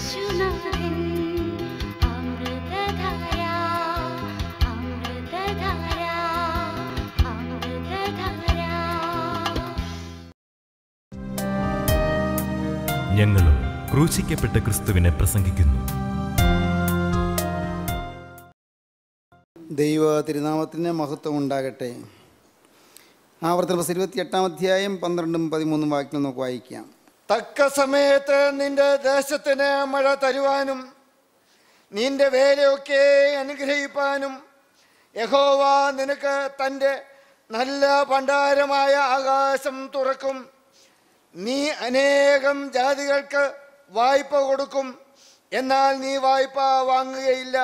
യേശുനാഥൻ അമൃതധാര അമൃതധാര അമൃതധാര ഞങ്ങളും ക്രൂശിക്കപ്പെട്ട ക്രിസ്തുവിനെ പ്രസംഗിക്കുന്നു ദൈവ തിരുനാമത്തിന് മഹത്വം ഉണ്ടാകട്ടെ ആവർത്തന പുസ്തകം ഇരുപത്തിയെട്ടാം അധ്യായം പന്ത്രണ്ടും പതിമൂന്നും വാക്യങ്ങൾ നമുക്ക് വായിക്കാം തക്ക സമയത്ത് നിന്റെ ദേശത്തിന് മഴ തരുവാനും നിന്റെ വേലയൊക്കെ അനുഗ്രഹിപ്പാനും യഹോവ നിനക്ക് തൻ്റെ നല്ല ഭണ്ഡാരമായ ആകാശം തുറക്കും നീ അനേകം ജാതികൾക്ക് വായ്പ കൊടുക്കും എന്നാൽ നീ വായ്പ വാങ്ങുകയില്ല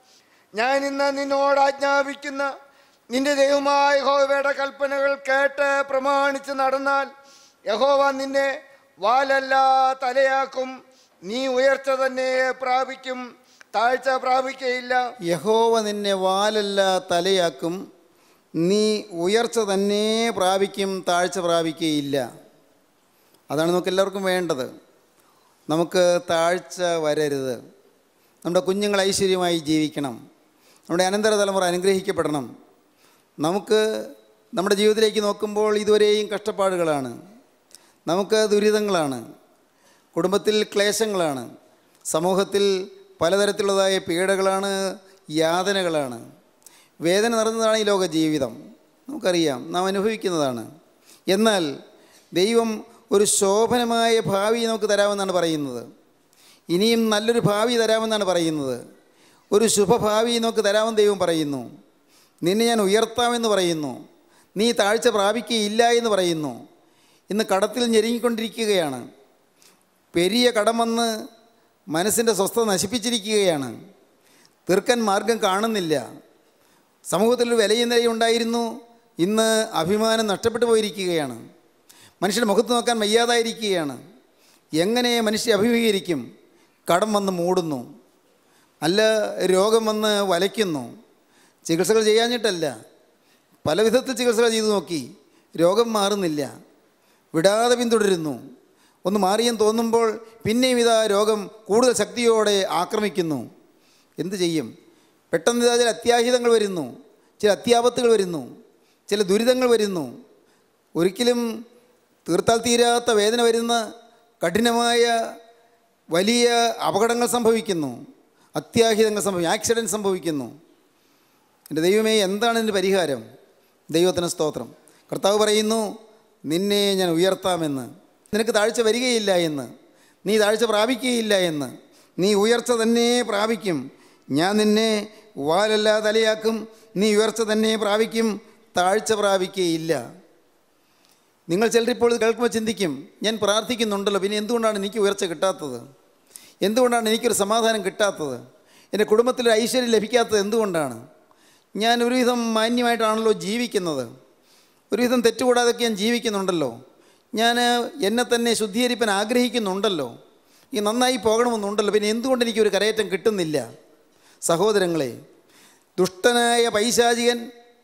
ഞാൻ ഇന്ന് നിന്നോട് ആജ്ഞാപിക്കുന്ന നിന്റെ ദൈവമായ യഹോവയുടെ കൽപ്പനകൾ കേട്ട് പ്രമാണിച്ച് നടന്നാൽ യഹോവ നിന്നെ വാലല്ല തലയാക്കും നീ ഉയർച്ച തന്നെ പ്രാപിക്കും താഴ്ച പ്രാപിക്കയില്ല യഹോവ നിന്നെ വാലല്ല തലയാക്കും നീ ഉയർച്ച തന്നെ പ്രാപിക്കും താഴ്ച പ്രാപിക്കുകയില്ല അതാണ് നമുക്ക് എല്ലാവർക്കും വേണ്ടത് നമുക്ക് താഴ്ച വരരുത് നമ്മുടെ കുഞ്ഞുങ്ങൾ ഐശ്വര്യമായി ജീവിക്കണം നമ്മുടെ അനന്തര തലമുറ അനുഗ്രഹിക്കപ്പെടണം നമുക്ക് നമ്മുടെ ജീവിതത്തിലേക്ക് നോക്കുമ്പോൾ ഇതുവരെയും കഷ്ടപ്പാടുകളാണ് നമുക്ക് ദുരിതങ്ങളാണ് കുടുംബത്തിൽ ക്ലേശങ്ങളാണ് സമൂഹത്തിൽ പലതരത്തിലുള്ളതായ പീഡകളാണ് യാതനകളാണ് വേദന നിറഞ്ഞതാണ് ഈ ലോക ജീവിതം നമുക്കറിയാം നാം അനുഭവിക്കുന്നതാണ് എന്നാൽ ദൈവം ഒരു ശോഭനമായ ഭാവി നമുക്ക് തരാമെന്നാണ് പറയുന്നത് ഇനിയും നല്ലൊരു ഭാവി തരാമെന്നാണ് പറയുന്നത് ഒരു ശുഭഭാവി നമുക്ക് തരാമെന്ന് ദൈവം പറയുന്നു നിന്നെ ഞാൻ ഉയർത്താമെന്ന് പറയുന്നു നീ താഴ്ച പ്രാപിക്കുകയില്ല എന്ന് പറയുന്നു ഇന്ന് കടത്തിൽ ഞെരുങ്ങിക്കൊണ്ടിരിക്കുകയാണ് പെരിയ കടം വന്ന് മനസ്സിൻ്റെ സ്വസ്ഥത നശിപ്പിച്ചിരിക്കുകയാണ് തീർക്കാൻ മാർഗം കാണുന്നില്ല സമൂഹത്തിലൊരു വിലയും നിലയും ഉണ്ടായിരുന്നു ഇന്ന് അഭിമാനം നഷ്ടപ്പെട്ടു പോയിരിക്കുകയാണ് മനുഷ്യൻ്റെ മുഖത്ത് നോക്കാൻ വയ്യാതായിരിക്കുകയാണ് എങ്ങനെ മനുഷ്യ അഭിമുഖീകരിക്കും കടം വന്ന് മൂടുന്നു അല്ല രോഗം വന്ന് വലയ്ക്കുന്നു ചികിത്സകൾ ചെയ്യാഞ്ഞിട്ടല്ല പല വിധത്തിൽ ചികിത്സകൾ ചെയ്തു നോക്കി രോഗം മാറുന്നില്ല വിടാതെ പിന്തുടരുന്നു ഒന്ന് മാറിയെന്ന് തോന്നുമ്പോൾ പിന്നെയും ഇതാ രോഗം കൂടുതൽ ശക്തിയോടെ ആക്രമിക്കുന്നു എന്ത് ചെയ്യും പെട്ടെന്ന് ഇതാ ചില അത്യാഹിതങ്ങൾ വരുന്നു ചില അത്യാപത്തുകൾ വരുന്നു ചില ദുരിതങ്ങൾ വരുന്നു ഒരിക്കലും തീർത്താൽ തീരാത്ത വേദന വരുന്ന കഠിനമായ വലിയ അപകടങ്ങൾ സംഭവിക്കുന്നു അത്യാഹിതങ്ങൾ സംഭവിക്കും ആക്സിഡൻറ്റ് സംഭവിക്കുന്നു എൻ്റെ ദൈവമേ എന്താണ് ഇതിൻ്റെ പരിഹാരം ദൈവത്തിന് സ്തോത്രം കർത്താവ് പറയുന്നു നിന്നെ ഞാൻ ഉയർത്താമെന്ന് നിനക്ക് താഴ്ച വരികയില്ല എന്ന് നീ താഴ്ച പ്രാപിക്കുകയില്ല എന്ന് നീ ഉയർച്ച തന്നെ പ്രാപിക്കും ഞാൻ നിന്നെ വാലല്ല തലയാക്കും നീ ഉയർച്ച തന്നെ പ്രാപിക്കും താഴ്ച പ്രാപിക്കുകയില്ല നിങ്ങൾ ചിലർ ഇപ്പോൾ ഇത് കേൾക്കുമ്പോൾ ചിന്തിക്കും ഞാൻ പ്രാർത്ഥിക്കുന്നുണ്ടല്ലോ പിന്നെ എന്തുകൊണ്ടാണ് എനിക്ക് ഉയർച്ച കിട്ടാത്തത് എന്തുകൊണ്ടാണ് എനിക്കൊരു സമാധാനം കിട്ടാത്തത് എൻ്റെ കുടുംബത്തിൽ ഐശ്വര്യം ലഭിക്കാത്തത് എന്തുകൊണ്ടാണ് ഞാൻ ഒരുവിധം മാന്യമായിട്ടാണല്ലോ ജീവിക്കുന്നത് ഒരുവിധം തെറ്റുകൂടാതൊക്കെ ഞാൻ ജീവിക്കുന്നുണ്ടല്ലോ ഞാൻ എന്നെ തന്നെ ശുദ്ധീകരിപ്പാൻ ആഗ്രഹിക്കുന്നുണ്ടല്ലോ ഈ നന്നായി പോകണമെന്നുണ്ടല്ലോ പിന്നെ എന്തുകൊണ്ട് എനിക്കൊരു കരയേറ്റം കിട്ടുന്നില്ല സഹോദരങ്ങളെ ദുഷ്ടനായ പൈശാചികൻ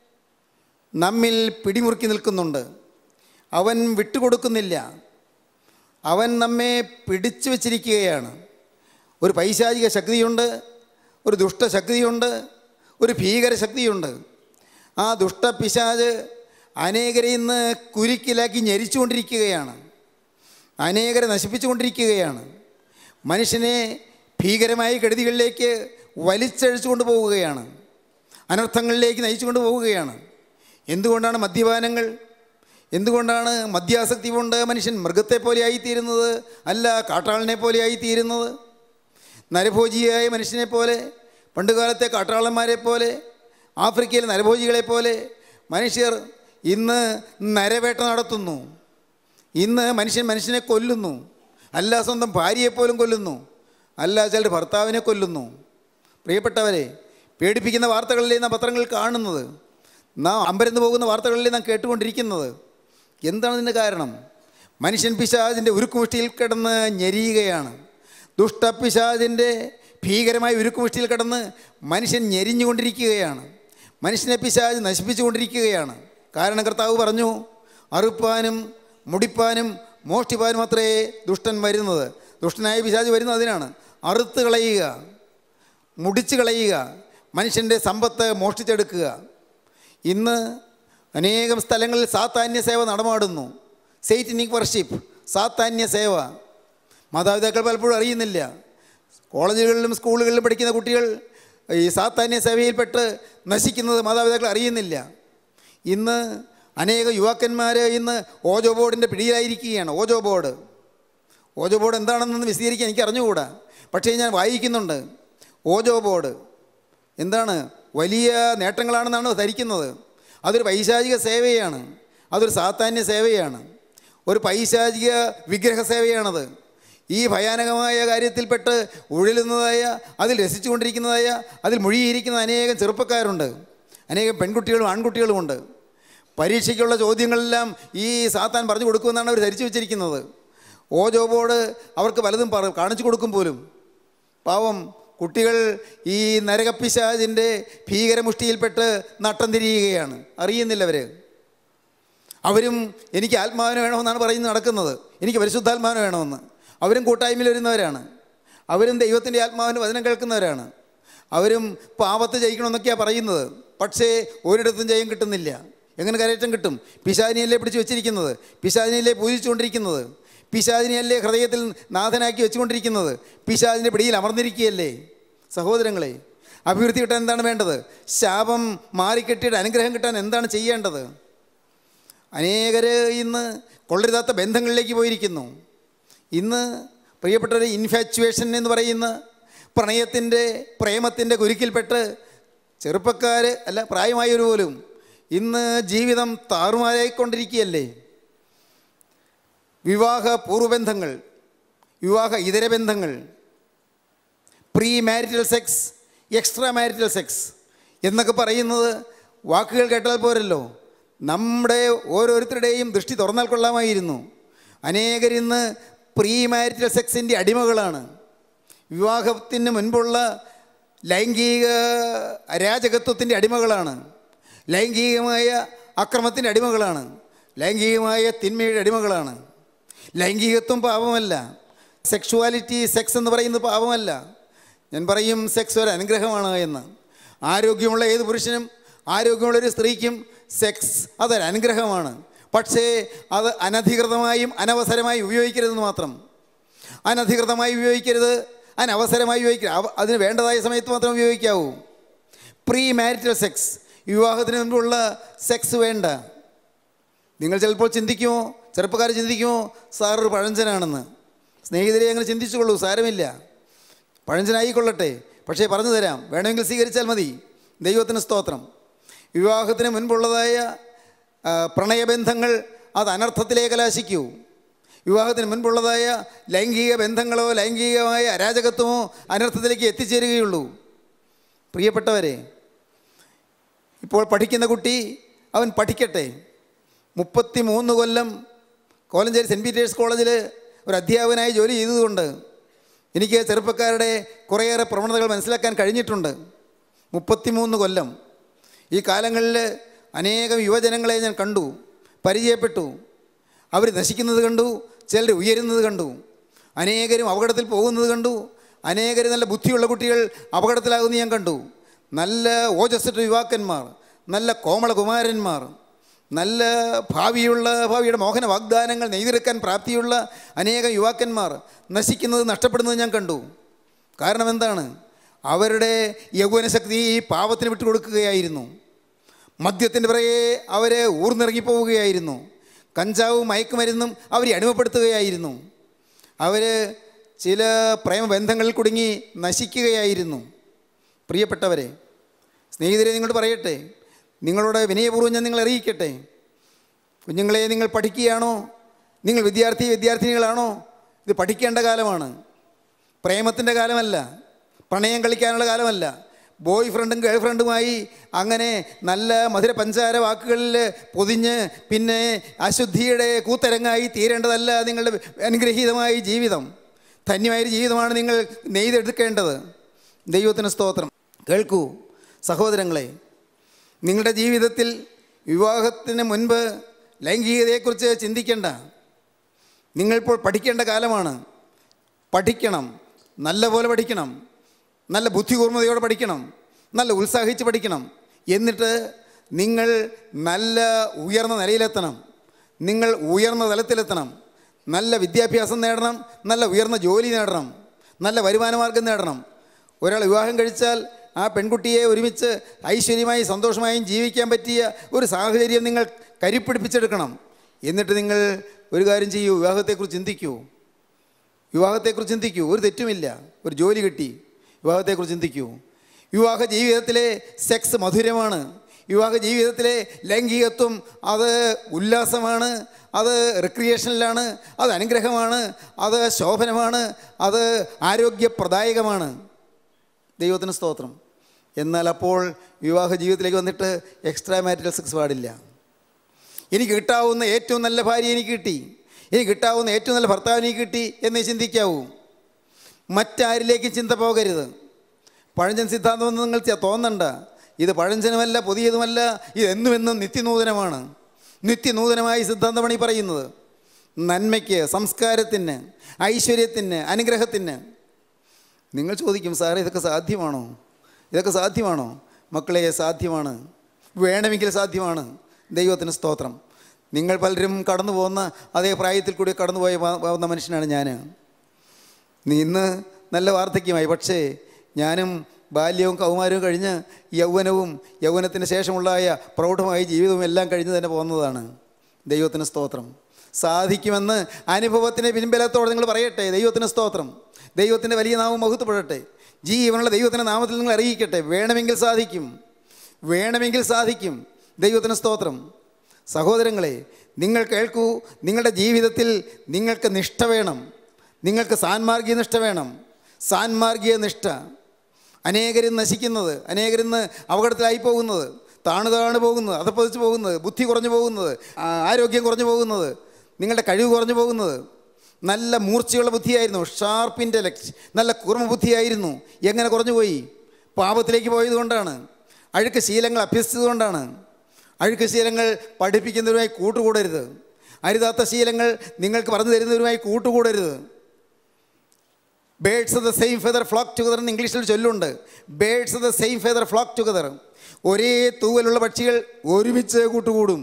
നമ്മിൽ പിടിമുറുക്കി നിൽക്കുന്നുണ്ട് അവൻ വിട്ടുകൊടുക്കുന്നില്ല അവൻ നമ്മെ പിടിച്ചു വച്ചിരിക്കുകയാണ് ഒരു പൈശാചിക ശക്തിയുണ്ട് ഒരു ദുഷ്ടശക്തിയുണ്ട് ഒരു ഭീകരശക്തിയുണ്ട് ആ ദുഷ്ടപിശാജ് അനേകരെ ഇന്ന് കുരുക്കിലാക്കി ഞെരിച്ചുകൊണ്ടിരിക്കുകയാണ് അനേകരെ നശിപ്പിച്ചുകൊണ്ടിരിക്കുകയാണ് മനുഷ്യനെ ഭീകരമായ കെടുതികളിലേക്ക് വലിച്ചഴിച്ചു കൊണ്ടുപോവുകയാണ് അനർത്ഥങ്ങളിലേക്ക് നയിച്ചു കൊണ്ടുപോവുകയാണ് എന്തുകൊണ്ടാണ് മദ്യപാനങ്ങൾ എന്തുകൊണ്ടാണ് മദ്യാസക്തി കൊണ്ട് മനുഷ്യൻ മൃഗത്തെ പോലെ ആയിത്തീരുന്നത് അല്ല കാട്ടാളനെ പോലെ ആയിത്തീരുന്നത് നരഭോജിയായ മനുഷ്യനെ പോലെ പണ്ടുകാലത്തെ കാട്ടാളന്മാരെ പോലെ ആഫ്രിക്കയിലെ നരഭോജികളെ പോലെ മനുഷ്യർ ഇന്ന് നരവേട്ട നടത്തുന്നു ഇന്ന് മനുഷ്യൻ മനുഷ്യനെ കൊല്ലുന്നു അല്ല സ്വന്തം ഭാര്യയെപ്പോലും കൊല്ലുന്നു അല്ല ചിലർ ഭർത്താവിനെ കൊല്ലുന്നു പ്രിയപ്പെട്ടവരെ പേടിപ്പിക്കുന്ന വാർത്തകളിലേ നാം പത്രങ്ങളിൽ കാണുന്നത് നാം അമ്പരന്ന് പോകുന്ന വാർത്തകളിലേ നാം കേട്ടുകൊണ്ടിരിക്കുന്നത് എന്താണ് ഇതിൻ്റെ കാരണം മനുഷ്യൻ പിശാചിൻ്റെ ഉരുക്കുമുഷ്ടിയിൽ കിടന്ന് ഞെരിയുകയാണ് ദുഷ്ടപിശാചിൻ്റെ ഭീകരമായ ഉരുക്കുമുഷ്ടിയിൽ കിടന്ന് മനുഷ്യൻ ഞെരിഞ്ഞുകൊണ്ടിരിക്കുകയാണ് മനുഷ്യനെ പിശാച് നശിപ്പിച്ചുകൊണ്ടിരിക്കുകയാണ് കാരണം കർത്താവ് പറഞ്ഞു അറുപ്പാനും മുടിപ്പാനും മോഷ്ടിപ്പാനും അത്രേ ദുഷ്ടൻ വരുന്നത് ദുഷ്ടനായ പിശാച് വരുന്നത് അതിനാണ് അറുത്ത് കളയുക മുടിച്ചു കളയുക മനുഷ്യൻ്റെ സമ്പത്ത് മോഷ്ടിച്ചെടുക്കുക ഇന്ന് അനേകം സ്ഥലങ്ങളിൽ സാത്താന്യ സേവ നടമാടുന്നു സെയ്റ്റനിക് വർഷിപ്പ് സാത്താന്യ സേവ മാതാപിതാക്കൾ പലപ്പോഴും അറിയുന്നില്ല കോളേജുകളിലും സ്കൂളുകളിലും പഠിക്കുന്ന കുട്ടികൾ ഈ സാത്താന്യ സേവയിൽപ്പെട്ട് നശിക്കുന്നത് മാതാപിതാക്കൾ അറിയുന്നില്ല ഇന്ന് അനേക യുവാക്കന്മാർ ഇന്ന് ഓജോ ബോർഡിൻ്റെ പിടിയിലായിരിക്കുകയാണ് ഓജോ ബോർഡ് ഓജോ ബോർഡ് എന്താണെന്നൊന്ന് വിശദീകരിക്കാൻ എനിക്ക് അറിഞ്ഞുകൂടാ പക്ഷേ ഞാൻ വായിക്കുന്നുണ്ട് ഓജോ ബോർഡ് എന്താണ് വലിയ നേട്ടങ്ങളാണെന്നാണ് ധരിക്കുന്നത് അതൊരു പൈശാചിക സേവയാണ് അതൊരു സാത്താന്യ സേവയാണ് ഒരു പൈശാചിക വിഗ്രഹ സേവയാണത് ഈ ഭയാനകമായ കാര്യത്തിൽപ്പെട്ട് ഉഴലുന്നതായ അതിൽ രസിച്ചുകൊണ്ടിരിക്കുന്നതായ അതിൽ മുഴുകിയിരിക്കുന്ന അനേകം ചെറുപ്പക്കാരുണ്ട് അനേകം പെൺകുട്ടികളും ആൺകുട്ടികളുമുണ്ട് പരീക്ഷയ്ക്കുള്ള ചോദ്യങ്ങളെല്ലാം ഈ സാത്താൻ പറഞ്ഞു കൊടുക്കുമെന്നാണ് അവർ ധരിച്ചു വെച്ചിരിക്കുന്നത് ഓജോ ബോർഡ് അവർക്ക് പലതും പറ കാണിച്ചു കൊടുക്കും പോലും പാവം കുട്ടികൾ ഈ നരകപ്പിശാചിൻ്റെ ഭീകരമുഷ്ടിയിൽപ്പെട്ട് നട്ടം തിരിയുകയാണ് അറിയുന്നില്ല അവർ അവരും എനിക്ക് ആത്മാവിനെ വേണമെന്നാണ് പറയുന്നത് നടക്കുന്നത് എനിക്ക് പരിശുദ്ധാത്മാവിനെ വേണമെന്ന് അവരും കൂട്ടായ്മയിൽ വരുന്നവരാണ് അവരും ദൈവത്തിൻ്റെ ആത്മാവിന് വചനം കേൾക്കുന്നവരാണ് അവരും പാപത്ത് ജയിക്കണമെന്നൊക്കെയാണ് പറയുന്നത് പക്ഷേ ഒരിടത്തും ജയം കിട്ടുന്നില്ല എങ്ങനെ കരയറ്റം കിട്ടും പിശാചിനിയല്ലേ പിടിച്ച് വെച്ചിരിക്കുന്നത് പിശാചിനിയല്ലേ പൂജിച്ചുകൊണ്ടിരിക്കുന്നത് പിശാചിനിയല്ലേ ഹൃദയത്തിൽ നാഥനാക്കി വെച്ചുകൊണ്ടിരിക്കുന്നത് പിശാചിൻ്റെ പിടിയിൽ അമർന്നിരിക്കുകയല്ലേ സഹോദരങ്ങളെ അഭിവൃദ്ധി കിട്ടാൻ എന്താണ് വേണ്ടത് ശാപം മാറിക്കെട്ടിയിട്ട് അനുഗ്രഹം കിട്ടാൻ എന്താണ് ചെയ്യേണ്ടത് അനേകർ ഇന്ന് കൊള്ളരുതാത്ത ബന്ധങ്ങളിലേക്ക് പോയിരിക്കുന്നു ഇന്ന് പ്രിയപ്പെട്ടവർ ഇൻഫാച്വേഷൻ എന്ന് പറയുന്ന പ്രണയത്തിൻ്റെ പ്രേമത്തിൻ്റെ കുരുക്കിൽപ്പെട്ട് ചെറുപ്പക്കാർ അല്ല പ്രായമായവർ പോലും ഇന്ന് ജീവിതം താറുമാറായിക്കൊണ്ടിരിക്കുകയല്ലേ വിവാഹ പൂർവ്വബന്ധങ്ങൾ വിവാഹ ഇതര ബന്ധങ്ങൾ pre marital sex extra marital sex എന്നൊക്കെ പറയുന്നത് വാക്കുകൾ കേട്ടാൽ പോരല്ലോ നമ്മുടെ ഓരോരുത്തരുടെയും ദൃഷ്ടി തുറന്നാൽ കൊള്ളാമായിരുന്നു അനേകരിന്ന് പ്രീ മാരിറ്റൽ സെക്സിൻ്റെ അടിമകളാണ് വിവാഹത്തിന് മുൻപുള്ള ലൈംഗിക അരാജകത്വത്തിൻ്റെ അടിമകളാണ് ലൈംഗികമായ അക്രമത്തിൻ്റെ അടിമകളാണ് ലൈംഗികമായ തിന്മയുടെ അടിമകളാണ് ലൈംഗികത്വം പാപമല്ല സെക്ഷുവാലിറ്റി സെക്സ് എന്ന് പറയുന്നത് പാപമല്ല ഞാൻ പറയും സെക്സ് ഒരു അനുഗ്രഹമാണ് എന്ന് ആരോഗ്യമുള്ള ഏത് പുരുഷനും ആരോഗ്യമുള്ള ഒരു സ്ത്രീക്കും സെക്സ് അതൊരു അനുഗ്രഹമാണ് പക്ഷേ അത് അനധികൃതമായും അനവസരമായും ഉപയോഗിക്കരുതെന്ന് മാത്രം അനധികൃതമായി ഉപയോഗിക്കരുത് അനവസരമായി ഉപയോഗിക്കരുത് അവ- അതിന് വേണ്ടതായ സമയത്ത് മാത്രം ഉപയോഗിക്കാവൂ പ്രീ മാരിറ്റൽ സെക്സ് വിവാഹത്തിന് മുൻപുള്ള സെക്സ് വേണ്ട നിങ്ങൾ ചിലപ്പോൾ ചിന്തിക്കുമോ ചെറുപ്പക്കാർ ചിന്തിക്കുമോ സാർ ഒരു പഴഞ്ചനാണെന്ന് സ്നേഹിതരെ അങ്ങനെ ചിന്തിച്ചുകൊള്ളൂ സാരമില്ല പഴഞ്ചനായിക്കൊള്ളട്ടെ പക്ഷേ പറഞ്ഞു തരാം വേണമെങ്കിൽ സ്വീകരിച്ചാൽ മതി ദൈവത്തിന് സ്തോത്രം വിവാഹത്തിന് മുൻപുള്ളതായ ആ, പ്രണയബന്ധങ്ങൾ അത് അനർത്ഥത്തിലേക്ക് കലാശിക്കൂ വിവാഹത്തിന് മുൻപുള്ളതായ ലൈംഗിക ബന്ധങ്ങളോ ലൈംഗികമായ അരാജകത്വമോ അനർത്ഥത്തിലേക്ക് എത്തിച്ചേരുകയുള്ളൂ പ്രിയപ്പെട്ടവരെ ഇപ്പോൾ പഠിക്കുന്ന കുട്ടി അവൻ പഠിക്കട്ടെ മുപ്പത്തി മൂന്ന് കൊല്ലം കോലഞ്ചേരി സെൻറ്റ് പീറ്റേഴ്സ് കോളേജിൽ ഒരു അധ്യാപകനായി ജോലി ചെയ്തതുകൊണ്ട് എനിക്ക് ചെറുപ്പക്കാരുടെ കുറേയേറെ പ്രവണതകൾ മനസ്സിലാക്കാൻ കഴിഞ്ഞിട്ടുണ്ട് മുപ്പത്തിമൂന്ന് കൊല്ലം ഈ കാലങ്ങളിൽ അനേകം യുവജനങ്ങളെ ഞാൻ കണ്ടു പരിചയപ്പെട്ടു അവർ നശിക്കുന്നത് കണ്ടു ചിലർ ഉയരുന്നത് കണ്ടു അനേകരും അപകടത്തിൽ പോകുന്നത് കണ്ടു അനേകർ നല്ല ബുദ്ധിയുള്ള കുട്ടികൾ അപകടത്തിലാകുന്നത് ഞാൻ കണ്ടു നല്ല ഓജസ്സറ്റ യുവാക്കന്മാർ നല്ല കോമളകുമാരന്മാർ നല്ല ഭാവിയുള്ള ഭാവിയുടെ മോഹന വാഗ്ദാനങ്ങൾ നെയ്തെടുക്കാൻ പ്രാപ്തിയുള്ള അനേകം യുവാക്കന്മാർ നശിക്കുന്നത് നഷ്ടപ്പെടുന്നത് ഞാൻ കണ്ടു കാരണം എന്താണ് അവരുടെ യൗവനശക്തി ഈ പാവത്തിന് വിട്ടുകൊടുക്കുകയായിരുന്നു മദ്യത്തിൻ്റെ പിറകെ അവർ ഊർന്നിറങ്ങിപ്പോവുകയായിരുന്നു കഞ്ചാവും മയക്കുമരുന്നും അവരെ അടിമപ്പെടുത്തുകയായിരുന്നു അവർ ചില പ്രേമബന്ധങ്ങളിൽ കുടുങ്ങി നശിക്കുകയായിരുന്നു പ്രിയപ്പെട്ടവരെ സ്നേഹിതരെ നിങ്ങളോട് പറയട്ടെ നിങ്ങളോട് വിനയപൂർവ്വം ഞാൻ നിങ്ങളെ അറിയിക്കട്ടെ കുഞ്ഞുങ്ങളെ നിങ്ങൾ പഠിക്കുകയാണോ നിങ്ങൾ വിദ്യാർത്ഥി വിദ്യാർത്ഥിനികളാണോ ഇത് പഠിക്കേണ്ട കാലമാണ് പ്രേമത്തിൻ്റെ കാലമല്ല പ്രണയം കളിക്കാനുള്ള കാലമല്ല ബോയ് ഫ്രണ്ടും ഗേൾ ഫ്രണ്ടുമായി അങ്ങനെ നല്ല മധുര പഞ്ചാര വാക്കുകളിൽ പൊതിഞ്ഞ് പിന്നെ അശുദ്ധിയുടെ കൂത്തരങ്ങായി തീരേണ്ടതല്ല നിങ്ങളുടെ അനുഗ്രഹീതമായ ഈ ജീവിതം ധന്യമായൊരു ജീവിതമാണ് നിങ്ങൾ നെയ്തെടുക്കേണ്ടത് ദൈവത്തിന് സ്തോത്രം കേൾക്കൂ സഹോദരങ്ങളെ നിങ്ങളുടെ ജീവിതത്തിൽ വിവാഹത്തിന് മുൻപ് ലൈംഗികതയെക്കുറിച്ച് ചിന്തിക്കേണ്ട നിങ്ങളിപ്പോൾ പഠിക്കേണ്ട കാലമാണ് പഠിക്കണം നല്ല പോലെ പഠിക്കണം നല്ല ബുദ്ധികൂർമ്മതയോടെ പഠിക്കണം നല്ല ഉത്സാഹിച്ച് പഠിക്കണം എന്നിട്ട് നിങ്ങൾ നല്ല ഉയർന്ന നിലയിലെത്തണം നിങ്ങൾ ഉയർന്ന തലത്തിലെത്തണം നല്ല വിദ്യാഭ്യാസം നേടണം നല്ല ഉയർന്ന ജോലി നേടണം നല്ല വരുമാന മാർഗം നേടണം ഒരാൾ വിവാഹം കഴിച്ചാൽ ആ പെൺകുട്ടിയെ ഒരുമിച്ച് ഐശ്വര്യമായി സന്തോഷമായും ജീവിക്കാൻ പറ്റിയ ഒരു സാഹചര്യം നിങ്ങൾ കരുപ്പിടിപ്പിച്ചെടുക്കണം എന്നിട്ട് നിങ്ങൾ ഒരു കാര്യം ചെയ്യൂ വിവാഹത്തെക്കുറിച്ച് ചിന്തിക്കൂ വിവാഹത്തെക്കുറിച്ച് ചിന്തിക്കൂ ഒരു തെറ്റുമില്ല ഒരു ജോലി കിട്ടി വിവാഹത്തെക്കുറിച്ച് ചിന്തിക്കൂ വിവാഹ ജീവിതത്തിലെ സെക്സ് മധുരമാണ് വിവാഹ ജീവിതത്തിലെ ലൈംഗികത്വം അത് ഉല്ലാസമാണ് അത് റിക്രിയേഷനിലാണ് അത് അനുഗ്രഹമാണ് അത് ശോഭനമാണ് അത് ആരോഗ്യപ്രദായകമാണ് ദൈവത്തിന് സ്തോത്രം എന്നാൽ അപ്പോൾ വിവാഹ ജീവിതത്തിലേക്ക് വന്നിട്ട് എക്സ്ട്രാ മാരിറ്റൽ സെക്സ് പാടില്ല എനിക്ക് കിട്ടാവുന്ന ഏറ്റവും നല്ല ഭാര്യ എനിക്ക് കിട്ടി എനിക്ക് കിട്ടാവുന്ന ഏറ്റവും നല്ല ഭർത്താവ് എനിക്ക് കിട്ടി എന്നേ ചിന്തിക്കാവൂ മറ്റാരിലേക്കും ചിന്ത പോകരുത് പഴഞ്ചൻ സിദ്ധാന്തമെന്ന് നിങ്ങൾ ചെ- തോന്നണ്ട ഇത് പഴഞ്ചനുമല്ല പുതിയതുമല്ല ഇത് എന്നും എന്നും നിത്യനൂതനമാണ് നിത്യനൂതനമായ സിദ്ധാന്തമാണ് ഈ പറയുന്നത് നന്മയ്ക്ക് സംസ്കാരത്തിന് ഐശ്വര്യത്തിന് അനുഗ്രഹത്തിന് നിങ്ങൾ ചോദിക്കും സാറേ ഇതൊക്കെ സാധ്യമാണോ ഇതൊക്കെ സാധ്യമാണോ മക്കളെ സാധ്യമാണ് വേണമെങ്കിൽ സാധ്യമാണ് ദൈവത്തിന് സ്തോത്രം നിങ്ങൾ പലരും കടന്നു പോകുന്ന അതേ പ്രായത്തിൽ കൂടി കടന്നുപോയ പ- പോകുന്ന മനുഷ്യനാണ് ഞാൻ നീ ഇന്ന് നല്ല വാർദ്ധക്യമായി പക്ഷേ ഞാനും ബാല്യവും കൗമാരവും കഴിഞ്ഞ് യൗവനവും യൗവനത്തിന് ശേഷമുള്ളായ പ്രൗഢമായ ജീവിതവും എല്ലാം കഴിഞ്ഞ് തന്നെ പോകുന്നതാണ് ദൈവത്തിന് സ്തോത്രം സാധിക്കുമെന്ന് അനുഭവത്തിൻ്റെ പിൻബലത്തോടെ നിങ്ങൾ പറയട്ടെ ദൈവത്തിന് സ്തോത്രം ദൈവത്തിൻ്റെ വലിയ നാമം മഹത്വപ്പെടട്ടെ ജീവനുള്ള ദൈവത്തിൻ്റെ നാമത്തിൽ നിങ്ങൾ അറിയിക്കട്ടെ വേണമെങ്കിൽ സാധിക്കും വേണമെങ്കിൽ സാധിക്കും ദൈവത്തിന് സ്തോത്രം സഹോദരങ്ങളെ നിങ്ങൾ കേൾക്കൂ നിങ്ങളുടെ ജീവിതത്തിൽ നിങ്ങൾക്ക് നിഷ്ഠ വേണം നിങ്ങൾക്ക് സാൻമാർഗീയ നിഷ്ഠ വേണം സാൻമാർഗീയ നിഷ്ഠ അനേകരിന്ന് നശിക്കുന്നത് അനേകരിന്ന് അപകടത്തിലായി പോകുന്നത് താണു താണു പോകുന്നത് അതപ്പതിച്ച് പോകുന്നത് ബുദ്ധി കുറഞ്ഞു പോകുന്നത് ആ, ആരോഗ്യം കുറഞ്ഞു പോകുന്നത് നിങ്ങളുടെ കഴിവ് കുറഞ്ഞു പോകുന്നത് നല്ല മൂർച്ചയുള്ള ബുദ്ധിയായിരുന്നു ഷാർപ്പ് ഇൻ്റലക്ട് നല്ല കൂർമ്മ ബുദ്ധിയായിരുന്നു എങ്ങനെ കുറഞ്ഞു പോയി പാപത്തിലേക്ക് പോയത് കൊണ്ടാണ് അഴുക്ക് ശീലങ്ങൾ അഭ്യസിച്ചതുകൊണ്ടാണ് അഴുക്ക് ശീലങ്ങൾ പഠിപ്പിക്കുന്നവരുമായി കൂട്ടുകൂടരുത് അരുതാത്ത ശീലങ്ങൾ നിങ്ങൾക്ക് പറഞ്ഞു തരുന്നവരുമായി കൂട്ടുകൂടരുത് birds of the same feather flock together എന്ന് ഇംഗ്ലീഷിൽ ചൊല്ലുണ്ട് birds of the same feather flock together ഒരേ തൂവലുള്ള പക്ഷികൾ ഒരുമിച്ച് കൂട്ടുകൂടും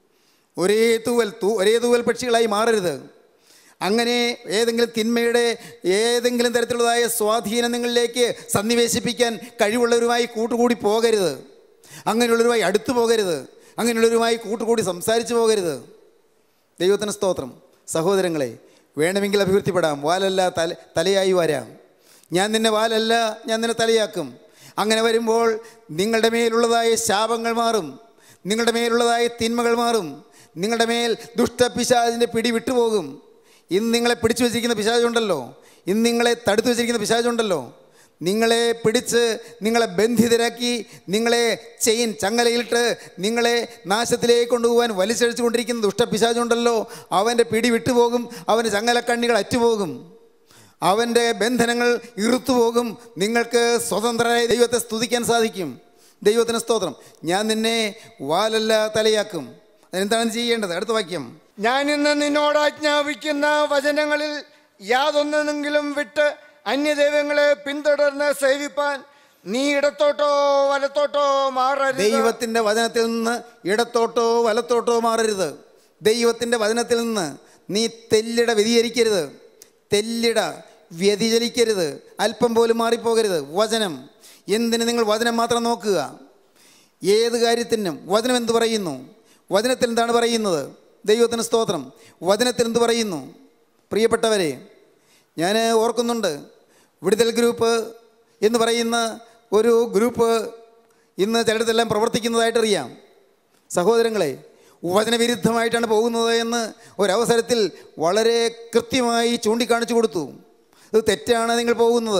ഒരേ തൂവൽ തൂ ഒരേ തൂവൽ പക്ഷികളായി മാറരുത് അങ്ങനെ ഏതെങ്കിലും തിന്മയുടെ ഏതെങ്കിലും തരത്തിലുള്ളതായ സ്വാധീനം നിങ്ങളിലേക്ക് സന്നിവേശിപ്പിക്കാൻ കഴിവുള്ളവരുമായി കൂട്ടുകൂടി പോകരുത് അങ്ങനെയുള്ളവരുമായി അടുത്തു പോകരുത് അങ്ങനെയുള്ളവരുമായി കൂട്ടുകൂടി സംസാരിച്ചു പോകരുത് ദൈവത്തിന് സ്തോത്രം സഹോദരങ്ങളെ വേണമെങ്കിൽ അഭിവൃദ്ധിപ്പെടാം വാലല്ല തല തലയായി വരാം ഞാൻ നിന്നെ വാലല്ല ഞാൻ നിന്നെ തലയാക്കും അങ്ങനെ വരുമ്പോൾ നിങ്ങളുടെ മേലുള്ളതായ ശാപങ്ങൾ മാറും നിങ്ങളുടെ മേലുള്ളതായ തിന്മകൾ മാറും നിങ്ങളുടെ മേൽ ദുഷ്ടപിശാചിൻ്റെ പിടി വിട്ടുപോകും ഇന്ന് നിങ്ങളെ പിടിച്ചു വെച്ചിരിക്കുന്ന പിശാചുണ്ടല്ലോ ഇന്ന് നിങ്ങളെ തടുത്തു വെച്ചിരിക്കുന്ന പിശാചുണ്ടല്ലോ നിങ്ങളെ പിടിച്ച് നിങ്ങളെ ബന്ധിതരാക്കി നിങ്ങളെ ചെയിൻ ചങ്ങലയിലിട്ട് നിങ്ങളെ നാശത്തിലേക്ക് കൊണ്ടുപോകാൻ വലിച്ചഴിച്ചു കൊണ്ടിരിക്കുന്ന ദുഷ്ടപിശാചുണ്ടല്ലോ അവൻ്റെ പിടി വിട്ടുപോകും അവൻ്റെ ചങ്ങലക്കണ്ണികൾ അറ്റുപോകും അവൻ്റെ ബന്ധനങ്ങൾ ഇറുത്തുപോകും നിങ്ങൾക്ക് സ്വതന്ത്രരായ ദൈവത്തെ സ്തുതിക്കാൻ സാധിക്കും ദൈവത്തിന് സ്തോത്രം ഞാൻ നിന്നെ വാലല്ല തലയാക്കും അതെന്താണ് ചെയ്യേണ്ടത് അടുത്ത വാക്യം ഞാൻ ഇന്ന് നിന്നോട് ആജ്ഞാപിക്കുന്ന വചനങ്ങളിൽ യാതൊന്നെങ്കിലും വിട്ട് അന്യദൈവങ്ങളെ പിന്തുടർന്ന് സേവിപ്പാൻ നീ ഇടത്തോട്ടോ വലത്തോട്ടോ മാറരുത് ദൈവത്തിൻ്റെ വചനത്തിൽ നിന്ന് ഇടത്തോട്ടോ വലത്തോട്ടോ മാറരുത് ദൈവത്തിൻ്റെ വചനത്തിൽ നിന്ന് നീ തെല്ലിട വ്യതിചരിക്കരുത് തെല്ലിട വ്യതിചലിക്കരുത് അല്പം പോലും മാറിപ്പോകരുത് വചനം എന്തിന് നിങ്ങൾ വചനം മാത്രം നോക്കുക ഏത് കാര്യത്തിനും വചനം എന്ത് പറയുന്നു വചനത്തിൽ എന്താണ് പറയുന്നത് ദൈവത്തിന് സ്തോത്രം വചനത്തിൽ എന്ത് പറയുന്നു പ്രിയപ്പെട്ടവരെ ഞാൻ ഓർക്കുന്നുണ്ട് വിടുതൽ ഗ്രൂപ്പ് എന്ന് പറയുന്ന ഒരു ഗ്രൂപ്പ് ഇന്ന് ചിലയിടത്തെല്ലാം പ്രവർത്തിക്കുന്നതായിട്ടറിയാം സഹോദരങ്ങളെ വചനവിരുദ്ധമായിട്ടാണ് പോകുന്നത് എന്ന് ഒരവസരത്തിൽ വളരെ കൃത്യമായി ചൂണ്ടിക്കാണിച്ചു കൊടുത്തു ഇത് തെറ്റാണ് നിങ്ങൾ പോകുന്നത്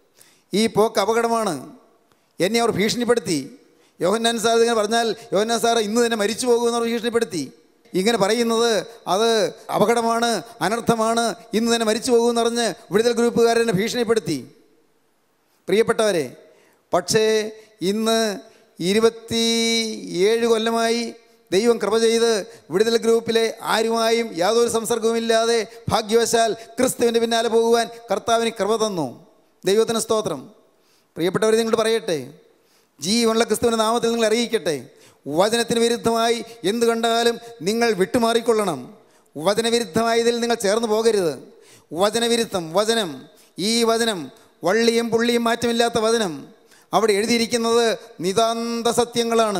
ഈ പോക്ക് അപകടമാണ് എന്നെ അവർ ഭീഷണിപ്പെടുത്തി യോഹന്നാൻ സാർ ഇങ്ങനെ പറഞ്ഞാൽ യോഹന്നാൻ സാർ ഇന്ന് തന്നെ മരിച്ചു പോകുമെന്ന് അവർ ഭീഷണിപ്പെടുത്തി ഇങ്ങനെ പറയുന്നത് അത് അപകടമാണ് അനർത്ഥമാണ് ഇന്ന് തന്നെ മരിച്ചു പോകുമെന്ന് പറഞ്ഞ് വിടുതൽ ഗ്രൂപ്പുകാരനെ ഭീഷണിപ്പെടുത്തി പ്രിയപ്പെട്ടവരെ പക്ഷേ ഇന്ന് ഇരുപത്തി ഏഴ് കൊല്ലമായി ദൈവം കൃപ ചെയ്ത് വിടുതൽ ഗ്രൂപ്പിലെ ആരുമായും യാതൊരു സംസർഗവുമില്ലാതെ ഭാഗ്യവശാൽ ക്രിസ്തുവിൻ്റെ പിന്നാലെ പോകുവാൻ കർത്താവിന് കൃപ തന്നു ദൈവത്തിന് സ്തോത്രം പ്രിയപ്പെട്ടവർ നിങ്ങളോട് പറയട്ടെ ജീവനുള്ള ക്രിസ്തുവിൻ്റെ നാമത്തിൽ നിങ്ങൾ അറിയിക്കട്ടെ വചനത്തിന് വിരുദ്ധമായി എന്ത് കണ്ടാലും നിങ്ങൾ വിട്ടുമാറിക്കൊള്ളണം വചനവിരുദ്ധമായതിൽ നിങ്ങൾ ചേർന്ന് പോകരുത് വചനവിരുദ്ധം വചനം ഈ വചനം വള്ളിയും പുള്ളിയും മാറ്റമില്ലാത്ത വചനം അവിടെ എഴുതിയിരിക്കുന്നത് നിതാന്ത സത്യങ്ങളാണ്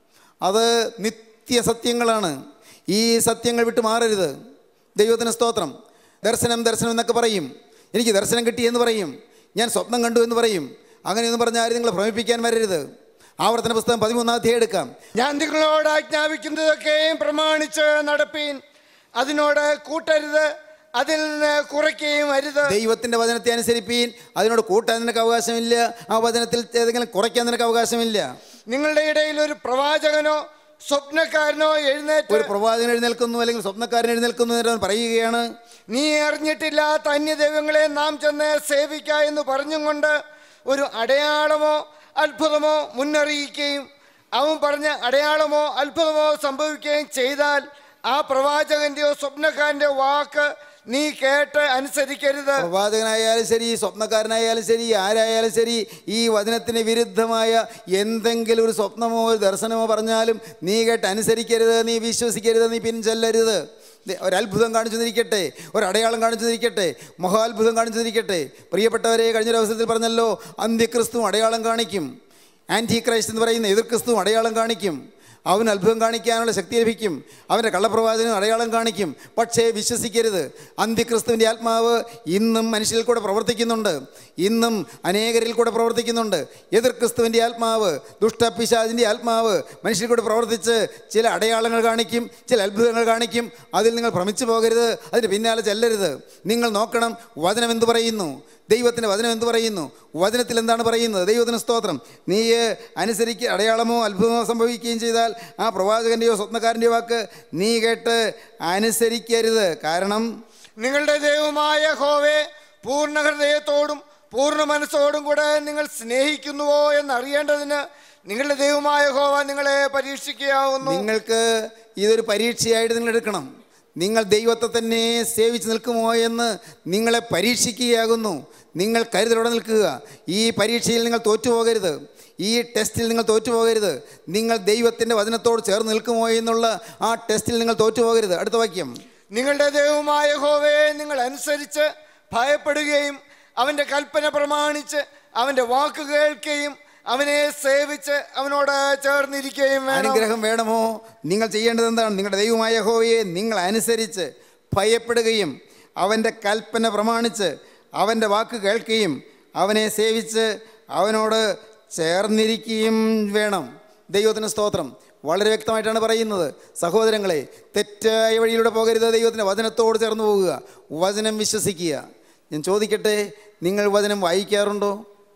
അത് നിത്യസത്യങ്ങളാണ് ഈ സത്യങ്ങൾ വിട്ട് മാറരുത് ദൈവത്തിന് സ്തോത്രം ദർശനം ദർശനം എന്നൊക്കെ പറയും എനിക്ക് ദർശനം കിട്ടി എന്ന് പറയും ഞാൻ സ്വപ്നം കണ്ടു എന്ന് പറയും അങ്ങനെയൊന്നും പറഞ്ഞാൽ ആരും നിങ്ങളെ ഭ്രമിപ്പിക്കാൻ വരരുത് ആവർത്തന പുസ്തകം പതിമൂന്നാം അധ്യായം എടുക്കാം ഞാൻ നിങ്ങളോട് ആജ്ഞാപിക്കുന്നതൊക്കെയും പ്രമാണിച്ച് നടപ്പീൻ അതിനോട് കൂട്ടരുത് അതിൽ നിന്ന് കുറയ്ക്കുകയും അരുത് ദൈവത്തിൻ്റെ വചനത്തെ അനുസരിപ്പീൻ അതിനോട് കൂട്ടാൻ നിനക്ക് അവകാശമില്ല ആ വചനത്തിൽ ഏതെങ്കിലും കുറയ്ക്കാൻ നിനക്ക് അവകാശമില്ല നിങ്ങളുടെ ഇടയിൽ ഒരു പ്രവാചകനോ സ്വപ്നക്കാരനോ എഴുന്നേറ്റ് ഒരു പ്രവാചകൻ എഴുന്നേൽക്കുന്നു അല്ലെങ്കിൽ സ്വപ്നക്കാരൻ എഴുന്നേൽക്കുന്നു എന്ന് അവൻ പറയുകയാണ് നീ അറിഞ്ഞിട്ടില്ലാത്ത അന്യദൈവങ്ങളെ നാം ചെന്ന് സേവിക്ക എന്ന് പറഞ്ഞും കൊണ്ട് ഒരു അടയാളമോ അത്ഭുതമോ മുന്നറിയിക്കുകയും അവൻ പറഞ്ഞ അടയാളമോ അത്ഭുതമോ സംഭവിക്കുകയും ചെയ്താൽ ആ പ്രവാചകന്റെയോ സ്വപ്നക്കാരൻ്റെയോ വാക്ക് നീ കേട്ട് അനുസരിക്കരുത് പ്രവാചകനായാലും ശരി സ്വപ്നക്കാരനായാലും ശരി ആരായാലും ശരി ഈ വചനത്തിന് വിരുദ്ധമായ എന്തെങ്കിലും ഒരു സ്വപ്നമോ ഒരു ദർശനമോ പറഞ്ഞാലും നീ കേട്ട് അനുസരിക്കരുത് നീ വിശ്വസിക്കരുത് നീ പിൻചെല്ലരുത് ദേ, ഒരത്ഭുതം കാണിച്ചു നിരിക്കട്ടെ ഒരടയാളം കാണിച്ചു നിരിക്കട്ടെ മഹാത്ഭുതം കാണിച്ചു നിരിക്കട്ടെ പ്രിയപ്പെട്ടവരെ കഴിഞ്ഞൊരു അവസരത്തിൽ പറഞ്ഞല്ലോ അന്ത്യക്രിസ്തു അടയാളം കാണിക്കും ആൻറ്റി ക്രൈസ്റ്റ് എന്ന് പറയുന്ന എതിർ ക്രിസ്തു അടയാളം കാണിക്കും അവന് അത്ഭുതം കാണിക്കാനുള്ള ശക്തി ലഭിക്കും അവൻ്റെ കള്ളപ്രവാചനം അടയാളം കാണിക്കും പക്ഷേ വിശ്വസിക്കരുത് അന്ത്യക്രിസ്തുവിൻ്റെ ആത്മാവ് ഇന്നും മനുഷ്യരിൽ കൂടെ പ്രവർത്തിക്കുന്നുണ്ട് ഇന്നും അനേകരിൽ കൂടെ പ്രവർത്തിക്കുന്നുണ്ട് എതിർ ക്രിസ്തുവിൻ്റെ ആത്മാവ് ദുഷ്ടപിശാചിൻ്റെ ആത്മാവ് മനുഷ്യരിൽ കൂടെ പ്രവർത്തിച്ച് ചില അടയാളങ്ങൾ കാണിക്കും ചില അത്ഭുതങ്ങൾ കാണിക്കും അതിൽ നിങ്ങൾ ഭ്രമിച്ചു പോകരുത് അതിന് പിന്നാലെ ചെല്ലരുത് നിങ്ങൾ നോക്കണം വചനം എന്ത് പറയുന്നു ദൈവത്തിൻ്റെ വചനം എന്ത് പറയുന്നു വചനത്തിൽ എന്താണ് പറയുന്നത് ദൈവത്തിന് സ്തോത്രം നീ അനുസരിക്കുക അടയാളമോ അത്ഭുതമോ സംഭവിക്കുകയും ചെയ്താൽ ആ പ്രവാചകൻ്റെയോ സ്വപ്നക്കാരൻ്റെയോ വാക്ക് നീ കേട്ട് അനുസരിക്കരുത് കാരണം നിങ്ങളുടെ ദൈവമായ ഹോവെ പൂർണ്ണ ഹൃദയത്തോടും പൂർണ്ണ മനസ്സോടും കൂടെ നിങ്ങൾ സ്നേഹിക്കുന്നുവോ എന്ന് അറിയേണ്ടതിന് നിങ്ങളുടെ ദൈവമായ ഹോവ നിങ്ങളെ പരീക്ഷിക്കുകയാവുന്നു നിങ്ങൾക്ക് ഇതൊരു പരീക്ഷയായിട്ട് നിങ്ങൾ എടുക്കണം നിങ്ങൾ ദൈവത്തെ തന്നെ സേവിച്ച് നിൽക്കുമോ എന്ന് നിങ്ങളെ പരീക്ഷിക്കുകയാകുന്നു നിങ്ങൾ കരുതലോടെ നിൽക്കുക ഈ പരീക്ഷയിൽ നിങ്ങൾ തോറ്റുപോകരുത് ഈ ടെസ്റ്റിൽ നിങ്ങൾ തോറ്റുപോകരുത് നിങ്ങൾ ദൈവത്തിൻ്റെ വചനത്തോട് ചേർന്ന് നിൽക്കുമോ എന്നുള്ള ആ ടെസ്റ്റിൽ നിങ്ങൾ തോറ്റുപോകരുത് അടുത്ത വാക്യം നിങ്ങളുടെ ദൈവമായ ഹോവയെ നിങ്ങൾ അനുസരിച്ച് ഭയപ്പെടുകയും അവൻ്റെ കൽപ്പന പ്രമാണിച്ച് അവൻ്റെ വാക്ക് കേൾക്കുകയും അവനെ സേവിച്ച് അവനോട് ചേർന്നിരിക്കുകയും വേണം അനുഗ്രഹം വേണമോ നിങ്ങൾ ചെയ്യേണ്ടത് എന്താണ് നിങ്ങളുടെ ദൈവമായ ഹോവയെ നിങ്ങൾ അനുസരിച്ച് ഭയപ്പെടുകയും അവൻ്റെ കൽപ്പന പ്രമാണിച്ച് അവൻ്റെ വാക്ക് കേൾക്കുകയും അവനെ സേവിച്ച് അവനോട് ചേർന്നിരിക്കുകയും വേണം ദൈവത്തിന് സ്തോത്രം വളരെ വ്യക്തമായിട്ടാണ് പറയുന്നത് സഹോദരങ്ങളെ തെറ്റായ വഴിയിലൂടെ പോകരുത് ദൈവത്തിൻ്റെ വചനത്തോട് ചേർന്ന് പോകുക വചനം വിശ്വസിക്കുക ഞാൻ ചോദിക്കട്ടെ നിങ്ങൾ വചനം വായിക്കാറുണ്ടോ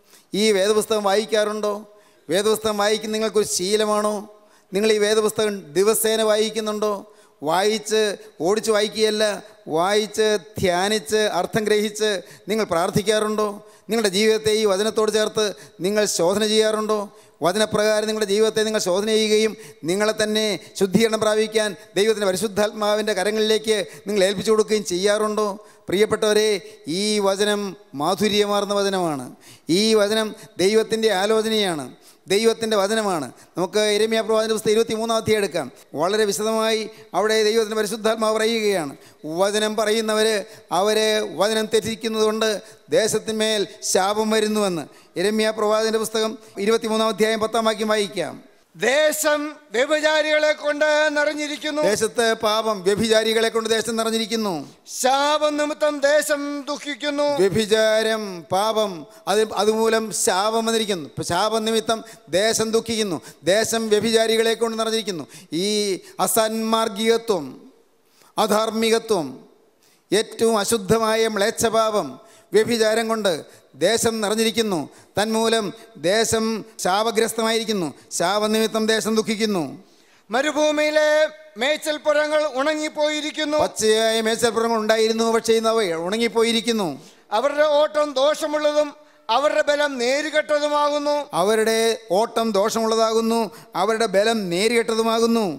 ഈ വേദപുസ്തകം വായിക്കാറുണ്ടോ വേദപുസ്തകം വായിക്കുന്ന നിങ്ങൾക്കൊരു ശീലമാണോ നിങ്ങൾ ഈ വേദപുസ്തകം ദിവസേന വായിക്കുന്നുണ്ടോ വായിച്ച് ഓടിച്ച് വായിക്കുകയല്ല വായിച്ച് ധ്യാനിച്ച് അർത്ഥം ഗ്രഹിച്ച് നിങ്ങൾ പ്രാർത്ഥിക്കാറുണ്ടോ നിങ്ങളുടെ ജീവിതത്തെ ഈ വചനത്തോട് ചേർത്ത് നിങ്ങൾ ശോധന ചെയ്യാറുണ്ടോ വചനപ്രകാരം നിങ്ങളുടെ ജീവിതത്തെ നിങ്ങൾ ശോധന ചെയ്യുകയും നിങ്ങളെ തന്നെ ശുദ്ധീകരണം പ്രാപിക്കാൻ ദൈവത്തിൻ്റെ പരിശുദ്ധാത്മാവിൻ്റെ കരങ്ങളിലേക്ക് നിങ്ങൾ ഏൽപ്പിച്ചു കൊടുക്കുകയും ചെയ്യാറുണ്ടോ പ്രിയപ്പെട്ടവരെ ഈ വചനം മാധുര്യമാർന്ന വചനമാണ് ഈ വചനം ദൈവത്തിൻ്റെ ആലോചനയാണ് ദൈവത്തിൻ്റെ വചനമാണ് നമുക്ക് ഇരമ്യ പ്രവാചന പുസ്തകം ഇരുപത്തി മൂന്നാം അധ്യായം എടുക്കാം വളരെ വിശദമായി അവിടെ ദൈവത്തിൻ്റെ പരിശുദ്ധാത്മാവ് പറയുകയാണ് വചനം പറയുന്നവർ അവരെ വചനം തെറ്റിക്കുന്നതുകൊണ്ട് ദേശത്തിന്മേൽ ശാപം വരുന്നുവെന്ന് ഇരമ്യ പ്രവാചൻ്റെ പുസ്തകം ഇരുപത്തി മൂന്നാം അധ്യായം പത്താം വാക്യം വായിക്കാം ദേശം വ്യഭിചാരികളെ കൊണ്ട് നിറഞ്ഞിരിക്കുന്നു ദേശത്ത് പാപം വ്യഭിചാരികളെ കൊണ്ട് ദേശം നിറഞ്ഞിരിക്കുന്നു ശാപം നിമിത്തം ദേശം ദുഃഖിക്കുന്നു വ്യഭിചാരം പാപം അത് അതുമൂലം ശാപം വന്നിരിക്കുന്നു ഇപ്പം ശാപം നിമിത്തം ദേശം ദുഃഖിക്കുന്നു ദേശം വ്യഭിചാരികളെ കൊണ്ട് നിറഞ്ഞിരിക്കുന്നു ഈ അസന്മാർഗികത്വം അധാർമികത്വം ഏറ്റവും അശുദ്ധമായ മ്ലേച്ഛപാപം വ്യഭിചാരം കൊണ്ട് ദേശം നിറഞ്ഞിരിക്കുന്നു തന്മൂലം ദേശം ശാപഗ്രസ്തമായിരിക്കുന്നു ശാപനിമിത്തം ദേശം ദുഃഖിക്കുന്നു മരുഭൂമിയിലെ മേച്ചൽപ്പുറങ്ങൾ ഉണങ്ങിപ്പോയിരിക്കുന്നു പച്ചയായ മേച്ചൽപ്പുറങ്ങൾ ഉണ്ടായിരുന്നു പക്ഷേ ഇന്ന് അവ ഉണങ്ങിപ്പോയിരിക്കുന്നു അവരുടെ ഓട്ടം ദോഷമുള്ളതും അവരുടെ ബലം നേരുകെട്ടതുമാകുന്നു അവരുടെ ഓട്ടം ദോഷമുള്ളതാകുന്നു അവരുടെ ബലം നേരികെട്ടതുമാകുന്നു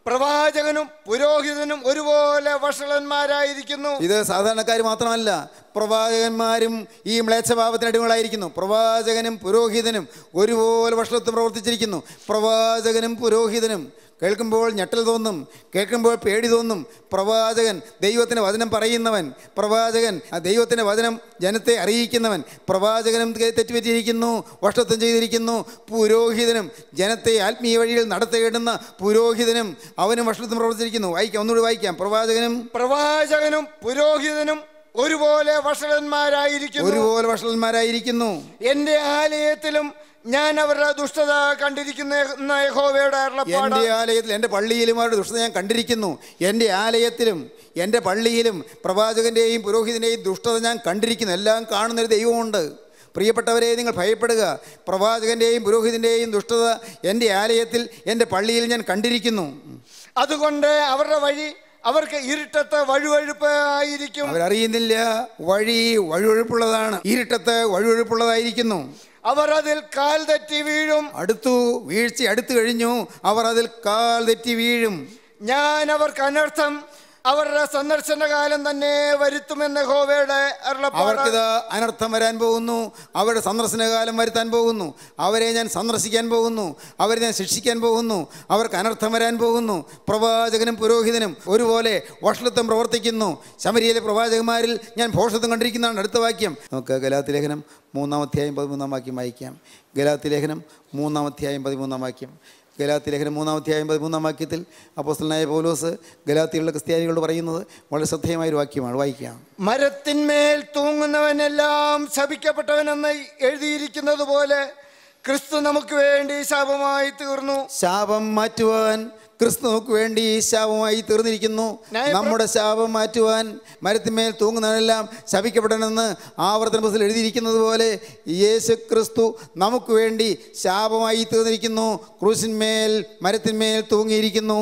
പ്രവാചകനും പുരോഹിതനും ഒരുപോലെ വഷളന്മാരായിരിക്കുന്നു ഇത് സാധാരണക്കാർ മാത്രമല്ല പ്രവാചകന്മാരും ഈ മ്ലേച്ഛഭാവത്തിന് അടിമകളായിരിക്കുന്നു പ്രവാചകനും പുരോഹിതനും ഒരുപോലെ വഷളത്വം പ്രവർത്തിച്ചിരിക്കുന്നു പ്രവാചകനും പുരോഹിതനും കേൾക്കുമ്പോൾ ഞെട്ടൽ തോന്നും കേൾക്കുമ്പോൾ പേടി തോന്നും പ്രവാചകൻ ദൈവത്തിൻ്റെ വചനം പറയുന്നവൻ പ്രവാചകൻ ആ ദൈവത്തിൻ്റെ വചനം ജനത്തെ അറിയിക്കുന്നവൻ പ്രവാചകനും തെ- തെറ്റുപറ്റിയിരിക്കുന്നു വഷത്വം ചെയ്തിരിക്കുന്നു പുരോഹിതനും ജനത്തെ ആത്മീയ വഴിയിൽ നടത്തേണ്ടുന്ന പുരോഹിതനും അവനും വഷത്വം പ്രവർത്തിച്ചിരിക്കുന്നു വായിക്കാം ഒന്നുകൂടി വായിക്കാം പ്രവാചകനും പ്രവാചകനും പുരോഹിതനും ഒരുപോലെ വഷളന്മാരായിരിക്കുന്നു ഒരുപോലെ വഷളന്മാരായിരിക്കുന്നു എന്റെ ആലയത്തിലും ഞാൻ അവരുടെ ദുഷ്ടത കണ്ടിരിക്കുന്ന എന്ന യഹോവയുടെ അരുളപ്പാട് എൻ്റെ ആലയത്തിൽ എൻ്റെ പള്ളിയിലും അവരുടെ ദുഷ്ടത ഞാൻ കണ്ടിരിക്കുന്നു എൻ്റെ ആലയത്തിലും എൻ്റെ പള്ളിയിലും പ്രവാചകൻ്റെയും പുരോഹിതൻ്റെയും ദുഷ്ടത ഞാൻ കണ്ടിരിക്കുന്നു എല്ലാം കാണുന്നൊരു ദൈവമുണ്ട് പ്രിയപ്പെട്ടവരെ നിങ്ങൾ ഭയപ്പെടുക പ്രവാചകൻ്റെയും പുരോഹിതൻ്റെയും ദുഷ്ടത എൻ്റെ ആലയത്തിൽ എൻ്റെ പള്ളിയിൽ ഞാൻ കണ്ടിരിക്കുന്നു അതുകൊണ്ട് അവരുടെ വഴി അവർക്ക് ഇരുട്ടത്ത് വഴുവഴുപ്പ് ആയിരിക്കും അവരറിയുന്നില്ല വഴി വഴുവഴുപ്പുള്ളതാണ് ഇരുട്ടത്ത് വഴുവഴുപ്പുള്ളതായിരിക്കുന്നു അവർ അതിൽ കാൽ തെറ്റി വീഴും അടുത്തു വീഴ്ച അടുത്തു കഴിഞ്ഞു അവർ അതിൽ കാൽ തെറ്റി വീഴും ഞാൻ അവർക്ക് അനർത്ഥം അവരുടെ സന്ദർശന കാലം തന്നെ വരുത്തുമെന്ന് ഹോവയുടെ അരുളപ്പാട് അവർക്കിത് അനർത്ഥം വരാൻ പോകുന്നു അവരുടെ സന്ദർശനകാലം വരുത്താൻ പോകുന്നു അവരെ ഞാൻ സന്ദർശിക്കാൻ പോകുന്നു അവരെ ഞാൻ ശിക്ഷിക്കാൻ പോകുന്നു അവർക്ക് അനർത്ഥം വരാൻ പോകുന്നു പ്രവാചകനും പുരോഹിതനും ഒരുപോലെ വഷളത്വം പ്രവർത്തിക്കുന്നു ശമരിയിലെ പ്രവാചകന്മാരിൽ ഞാൻ ഭോഷത്വം കണ്ടിരിക്കുന്നതാണ് അടുത്ത വാക്യം നമുക്ക് ഗലാത്തി ലേഖനം മൂന്നാം അധ്യായം പതിമൂന്നാം വാക്യം വായിക്കാം ഗലാത്തി ലേഖനം മൂന്നാം അധ്യായം പതിമൂന്നാം വാക്യം ഗലാത്തി ലേഖനം മൂന്നാം അധ്യായം പതിമൂന്നാം വാക്യത്തിൽ അപ്പോസ്റ്റലനായ പൗലോസ് ഗലാത്തിയുള്ള ക്രിസ്ത്യാനികളോട് പറയുന്നത് വളരെ ശ്രദ്ധേയമായ ഒരു വാക്യമാണ് വായിക്കാം മരത്തിന്മേൽ തൂങ്ങുന്നവനെല്ലാം ശപിക്കപ്പെട്ടവനെന്ന് എഴുതിയിരിക്കുന്നത് പോലെ ക്രിസ്തു നമുക്ക് വേണ്ടി ശാപമായി തീർന്നു ശാപം മാറ്റുവാൻ ക്രിസ്തു നമുക്ക് വേണ്ടി ശാപമായി തീർന്നിരിക്കുന്നു ന്യായപ്ര- നമ്മുടെ ശാപം മാറ്റുവാൻ മരത്തിന്മേൽ തൂങ്ങുന്നവനെല്ലാം ശപിക്കപ്പെടണമെന്ന് ആവർത്തന പുസ്തകത്തിൽ എഴുതിയിരിക്കുന്നത് പോലെ യേശു ക്രിസ്തു നമുക്ക് വേണ്ടി ശാപമായി തീർന്നിരിക്കുന്നു ക്രൂശിന്മേൽ മരത്തിന്മേൽ തൂങ്ങിയിരിക്കുന്നു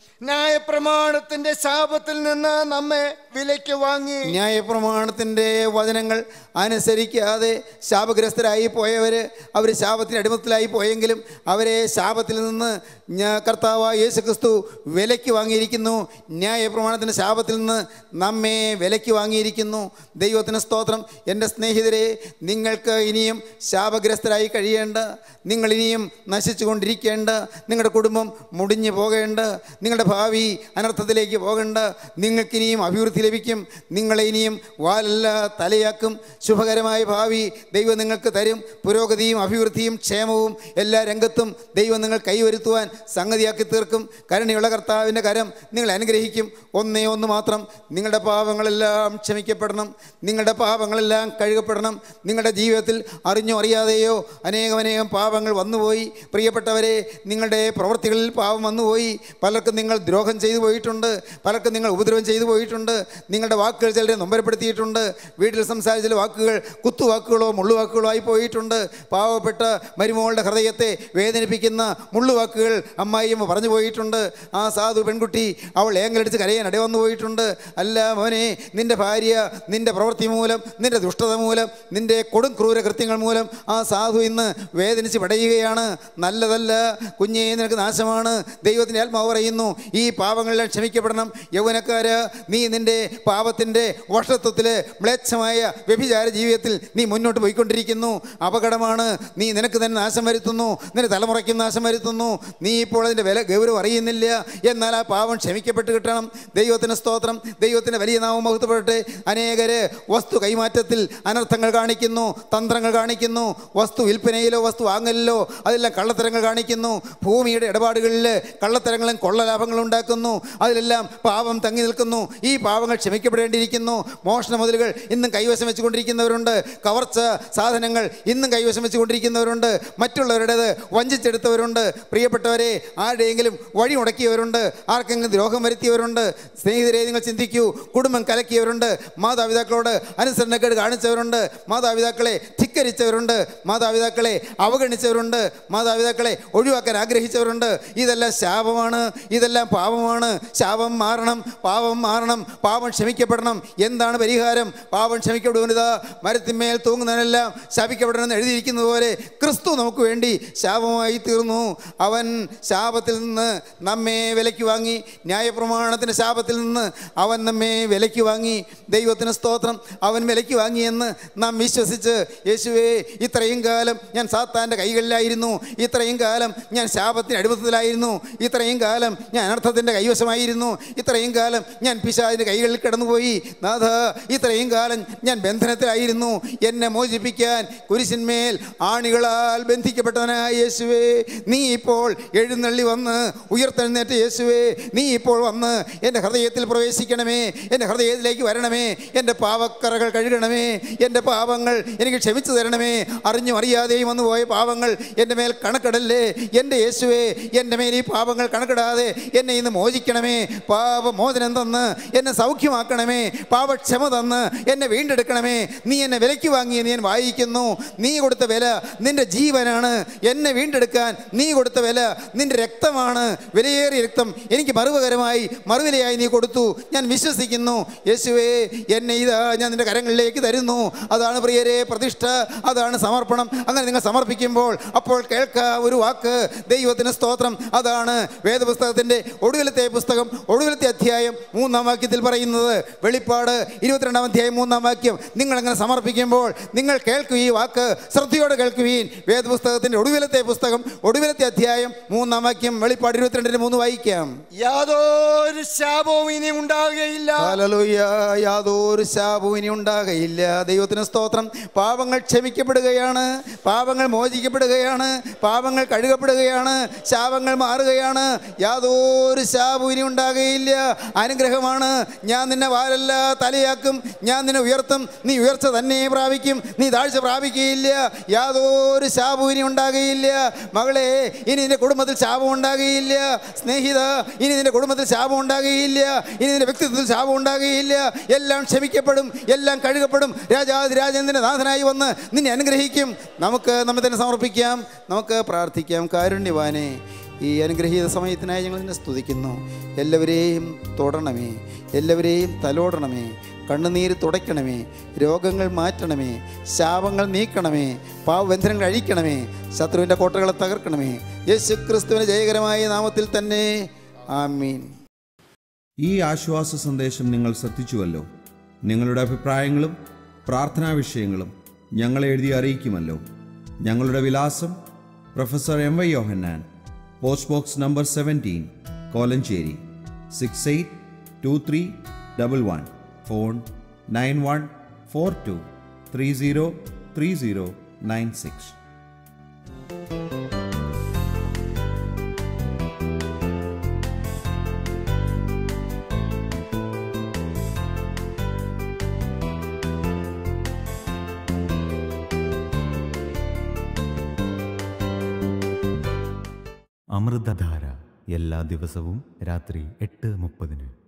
ന്യായപ്രമാണത്തിന്റെ ശാപത്തിൽ നിന്ന് നമ്മെ വിലയ്ക്ക് വാങ്ങി ന്യായപ്രമാണത്തിൻ്റെ വചനങ്ങൾ അനുസരിക്കാതെ ശാപഗ്രസ്തരായി പോയവർ അവർ ശാപത്തിന് അടിമത്തിലായി പോയെങ്കിലും അവരെ ശാപത്തിൽ നിന്ന് ഞാ- കർത്താവായ യേശു ക്രിസ്തു വിലയ്ക്ക് വാങ്ങിയിരിക്കുന്നു ന്യായപ്രമാണത്തിൻ്റെ ശാപത്തിൽ നിന്ന് നമ്മെ വിലയ്ക്ക് വാങ്ങിയിരിക്കുന്നു ദൈവത്തിന് സ്തോത്രം എൻ്റെ സ്നേഹിതരെ നിങ്ങൾക്ക് ഇനിയും ശാപഗ്രസ്തരായി കഴിയേണ്ട നിങ്ങൾ ഇനിയും നശിച്ചു കൊണ്ടിരിക്കേണ്ട നിങ്ങളുടെ കുടുംബം മുടിഞ്ഞു പോകേണ്ട നിങ്ങളുടെ ഭാവി അനർത്ഥത്തിലേക്ക് പോകേണ്ട നിങ്ങൾക്കിനിയും അഭിവൃദ്ധി ലഭിക്കും നിങ്ങളെ ഇനിയും വാലല്ല തലയാക്കും ശുഭകരമായ ഭാവി ദൈവം നിങ്ങൾക്ക് തരും പുരോഗതിയും അഭിവൃദ്ധിയും ക്ഷേമവും എല്ലാ രംഗത്തും ദൈവം നിങ്ങൾ കൈവരുത്തുവാൻ സംഗതിയാക്കി തീർക്കും കരുണയുള്ള കർത്താവിൻ്റെ കരം നിങ്ങൾ അനുഗ്രഹിക്കും ഒന്നേ ഒന്ന് മാത്രം നിങ്ങളുടെ പാപങ്ങളെല്ലാം ക്ഷമിക്കപ്പെടണം നിങ്ങളുടെ പാപങ്ങളെല്ലാം കഴുകപ്പെടണം നിങ്ങളുടെ ജീവിതത്തിൽ അറിഞ്ഞോ അറിയാതെയോ അനേകം അനേകം പാപങ്ങൾ വന്നുപോയി പ്രിയപ്പെട്ടവരെ നിങ്ങളുടെ പ്രവൃത്തികളിൽ പാപം വന്നുപോയി പലർക്കും നിങ്ങൾ ദ്രോഹം ചെയ്തു പോയിട്ടുണ്ട് പലർക്കും നിങ്ങൾ ഉപദ്രവം ചെയ്തു പോയിട്ടുണ്ട് നിങ്ങളുടെ വാക്കുകൾ ചിലരെ നൊമ്പരപ്പെടുത്തിയിട്ടുണ്ട് വീട്ടിൽ സംസാരിച്ച ചില വാക്കുകൾ കുത്തുവാക്കുകളോ മുള്ളുവാക്കുകളോ ആയി പോയിട്ടുണ്ട് പാവപ്പെട്ട മരുമകളുടെ ഹൃദയത്തെ വേദനിപ്പിക്കുന്ന മുള്ളുവാക്കുകൾ അമ്മായിയമ്മ പറഞ്ഞു പോയിട്ടുണ്ട് ആ സാധു പെൺകുട്ടി അവൾ ഏങ്ങലടിച്ച് കരയാൻ ഇടവന്നു പോയിട്ടുണ്ട് അല്ല മോനെ നിന്റെ ഭാര്യ നിന്റെ പ്രവൃത്തി മൂലം നിന്റെ ദുഷ്ടത മൂലം നിന്റെ കൊടും ക്രൂര കൃത്യങ്ങൾ മൂലം ആ സാധു ഇന്ന് വേദനിച്ച് പടയുകയാണ് നല്ലതല്ല കുഞ്ഞേ നിനക്ക് നാശമാണ് ദൈവത്തിൻ്റെ ആത്മാവ് പറയുന്നു ഈ പാപങ്ങളെല്ലാം ക്ഷമിക്കപ്പെടണം യൗവനക്കാര് നീ നിന്റെ പാപത്തിൻ്റെ വർഷത്വത്തിൽ മ്ലേച്ഛമായ വ്യഭിചാര ജീവിതത്തിൽ നീ മുന്നോട്ട് പോയിക്കൊണ്ടിരിക്കുന്നു അപകടമാണ് നീ നിനക്ക് തന്നെ നാശം വരുത്തുന്നു നിന്റെ തലമുറയ്ക്കും നാശം വരുത്തുന്നു നീ ഇപ്പോൾ അതിൻ്റെ വില ഗൗരവം അറിയുന്നില്ല എന്നാൽ ആ പാപം ക്ഷമിക്കപ്പെട്ട് കിട്ടണം ദൈവത്തിന് സ്തോത്രം ദൈവത്തിൻ്റെ വലിയ നാമം മഹത്വപ്പെടട്ടെ അനേകര് വസ്തു കൈമാറ്റത്തിൽ അനർത്ഥങ്ങൾ കാണിക്കുന്നു തന്ത്രങ്ങൾ കാണിക്കുന്നു വസ്തു വിൽപ്പനയിലോ വസ്തു വാങ്ങലിലോ അതെല്ലാം കള്ളത്തരങ്ങൾ കാണിക്കുന്നു ഭൂമിയുടെ ഇടപാടുകളിൽ കള്ളത്തരങ്ങളും കൊള്ളലാഭങ്ങളും ഉണ്ടാക്കുന്നു അതിലെല്ലാം പാപം തങ്ങി നിൽക്കുന്നു ഈ പാവങ്ങൾ ക്ഷമിക്കപ്പെടേണ്ടിയിരിക്കുന്നു മോഷണ മുതലുകൾ ഇന്നും കൈവശം വെച്ചുകൊണ്ടിരിക്കുന്നവരുണ്ട് കവർച്ച സാധനങ്ങൾ ഇന്നും കൈവശം വെച്ചുകൊണ്ടിരിക്കുന്നവരുണ്ട് മറ്റുള്ളവരുടേത് വഞ്ചിച്ചെടുത്തവരുണ്ട് പ്രിയപ്പെട്ടവരെ ആരുടെയെങ്കിലും വഴി മുടക്കിയവരുണ്ട് ആർക്കെങ്കിലും ദ്രോഹം വരുത്തിയവരുണ്ട് സ്നേഹിതരെ നിങ്ങൾ ചിന്തിക്കൂ കുടുംബം കലക്കിയവരുണ്ട് മാതാപിതാക്കളോട് അനുസരണക്കേട് കാണിച്ചവരുണ്ട് മാതാപിതാക്കളെ ധിക്കരിച്ചവരുണ്ട് മാതാപിതാക്കളെ അവഗണിച്ചവരുണ്ട് മാതാപിതാക്കളെ ഒഴിവാക്കാൻ ആഗ്രഹിച്ചവരുണ്ട് ഇതെല്ലാം ശാപമാണ് ഇതെല്ലാം പാപമാണ് ശാപം മാറണം പാപം മാറണം പാപം ക്ഷമിക്കപ്പെടണം എന്താണ് പരിഹാരം പാപം ക്ഷമിക്കപ്പെടുന്നതാ മരത്തിന്മേൽ തൂങ്ങുന്നതിനെല്ലാം ശാപിക്കപ്പെടണമെന്ന് എഴുതിയിരിക്കുന്നത് പോലെ ക്രിസ്തു നമുക്ക് വേണ്ടി ശാപമായി തീർന്നു അവൻ ശാപത്തിൽ നിന്ന് നമ്മെ വിലയ്ക്ക് വാങ്ങി ന്യായപ്രമാണത്തിൻ്റെ ശാപത്തിൽ നിന്ന് അവൻ നമ്മെ വിലയ്ക്ക് വാങ്ങി ദൈവത്തിന് സ്തോത്രം അവൻ വിലയ്ക്ക് വാങ്ങിയെന്ന് നാം വിശ്വസിച്ച് യേശുവേ ഇത്രയും കാലം ഞാൻ സാത്താൻ്റെ കൈകളിലായിരുന്നു ഇത്രയും കാലം ഞാൻ ശാപത്തിന് അടിമത്തത്തിലായിരുന്നു ഇത്രയും കാലം ഞാൻ അനർത്ഥത്തിൻ്റെ കൈവശമായിരുന്നു ഇത്രയും കാലം ഞാൻ പിശാചിൻ്റെ കൈകളിൽ കിടന്നുപോയി നാഥ ഇത്രയും കാലം ഞാൻ ബന്ധനത്തിലായിരുന്നു എന്നെ മോചിപ്പിക്കാൻ കുരിശിന്മേൽ ആണികളാൽ ബന്ധിക്കപ്പെട്ടവനായ യേശുവേ നീ ഇപ്പോൾ എഴുന്നള്ളി വന്ന് ഉയർത്തെഴുന്നേറ്റ യേശുവേ നീ ഇപ്പോൾ വന്ന് എൻ്റെ ഹൃദയത്തിൽ പ്രവേശിക്കണമേ എൻ്റെ ഹൃദയത്തിലേക്ക് വരണമേ എൻ്റെ പാവക്കറകൾ കഴുകണമേ എൻ്റെ പാപങ്ങൾ എനിക്ക് ക്ഷമിച്ചു തരണമേ അറിഞ്ഞും അറിയാതെയും വന്നു പോയ പാപങ്ങൾ എൻ്റെ മേൽ കണക്കിടല്ലേ എൻ്റെ യേശുവേ എൻ്റെ മേൽ ഈ പാപങ്ങൾ കണക്കിടാതെ എന്നെ ഇന്ന് മോചിക്കണമേ പാപമോചനം തന്ന് എന്നെ സൗഖ്യമാക്കണമേ പാപക്ഷമ തന്ന് എന്നെ വീണ്ടെടുക്കണമേ നീ എന്നെ വിലയ്ക്ക് വാങ്ങിയെന്ന് ഞാൻ വായിക്കുന്നു നീ കൊടുത്ത വില നിന്റെ ജീവനാണ് എന്നെ വീണ്ടെടുക്കാൻ നീ കൊടുത്ത വില നിന്റെ രക്തമാണ് വിലയേറിയ രക്തം എനിക്ക് മറുപകരമായി മറുവിലയായി നീ കൊടുത്തു ഞാൻ വിശ്വസിക്കുന്നു യേശുവേ എന്നെ ഇതാ ഞാൻ നിന്റെ കരങ്ങളിലേക്ക് തരുന്നു അതാണ് പ്രിയരെ പ്രതിഷ്ഠ അതാണ് സമർപ്പണം അങ്ങനെ നിങ്ങൾ സമർപ്പിക്കുമ്പോൾ അപ്പോൾ കേൾക്കുക ഒരു വാക്ക് ദൈവത്തിന് സ്തോത്രം അതാണ് വേദപുസ്തകത്തിൻ്റെ ഒടുവിലത്തെ പുസ്തകം ഒടുവിലത്തെ അധ്യായം മൂന്നാം വാക്യത്തിൽ പറയുന്നത് വെളിപ്പാട് ഇരുപത്തിരണ്ടാം അധ്യായം മൂന്നാം വാക്യം നിങ്ങൾ അങ്ങനെ സമർപ്പിക്കുമ്പോൾ നിങ്ങൾ കേൾക്കൂ ഈ വാക്ക് ശ്രദ്ധയോടെ കേൾക്കുവീൻ വേദപുസ്തകത്തിൻ്റെ ഒടുവിലത്തെ പുസ്തകം ഒടുവിലത്തെ അധ്യായം മൂന്നാം വാക്യം വെളിപ്പാട് ഇരുപത്തിരണ്ടിന് മൂന്ന് വായിക്കാം യാതൊരു ശാപവും ഇനി ഉണ്ടാകുകയില്ല ഹല്ലേലൂയ. യാതൊരു ശാപവും ഇനി ഉണ്ടാകയില്ല ദൈവത്തിന് സ്തോത്രം പാപങ്ങൾ ക്ഷമിക്കപ്പെടുകയാണ് പാപങ്ങൾ മോചിക്കപ്പെടുകയാണ് പാപങ്ങൾ കഴുകപ്പെടുകയാണ് ശാപങ്ങൾ മാറുകയാണ് യാതൊരു ശാപവും ഇനി ഉണ്ടാകുകയില്ല അനുഗ്രഹമാണ് ഞാൻ നിന്നെ വാലല്ല തലയാക്കും ഞാൻ നിന്നെ ഉയർത്തും നീ ഉയർച്ച തന്നെ പ്രാപിക്കും നീ താഴ്ച പ്രാപിക്കുകയില്ല യാതൊരു ശാപവും ഇനി ഉണ്ടാകുകയില്ല മകളെ ഇനി നിന്റെ കുടുംബത്തിൽ ശാപം ഉണ്ടാകുകയില്ല സ്നേഹിത ഇനി നിന്റെ കുടുംബത്തിൽ ശാപം ഉണ്ടാകുകയില്ല ഇനി നിന്റെ വ്യക്തിത്വത്തിൽ ശാപം ഉണ്ടാകുകയില്ല എല്ലാം ക്ഷമിക്കപ്പെടും എല്ലാം കഴുകപ്പെടും രാജാതിരാജേന്ദ്രൻ്റെ നാഥനായി വന്ന് നിന്നെ അനുഗ്രഹിക്കും നമുക്ക് നമ്മെ തന്നെ സമർപ്പിക്കാം നമുക്ക് പ്രാർത്ഥിക്കാം കാരുണ്യവാനെ ഈ അനുഗ്രഹീത സമയത്തിനായി ഞങ്ങൾ നിന്നെ സ്തുതിക്കുന്നു എല്ലാവരെയും തൊടണമേ എല്ലാവരെയും തലോടണമേ കണ്ണുനീര് തുടയ്ക്കണമേ രോഗങ്ങൾ മാറ്റണമേ ശാപങ്ങൾ നീക്കണമേ പാവബന്ധനങ്ങൾ അഴിക്കണമേ ശത്രുവിൻ്റെ കോട്ടകളെ തകർക്കണമേ യേശു ക്രിസ്തുവിൻ്റെ ജയകരമായ നാമത്തിൽ തന്നെ ആമീൻ ഈ ആശ്വാസ സന്ദേശം നിങ്ങൾ ശ്രദ്ധിച്ചുവല്ലോ നിങ്ങളുടെ അഭിപ്രായങ്ങളും പ്രാർത്ഥനാ വിഷയങ്ങളും ഞങ്ങളെ എഴുതി അറിയിക്കുമല്ലോ ഞങ്ങളുടെ വിലാസം professor M Y Yohannan post box number seventeen Kolenchery six eight two three double one phone nine one four two three zero three zero nine six Amrithadhara എല്ലാ ദിവസവും രാത്രി എട്ട് മുപ്പതിന്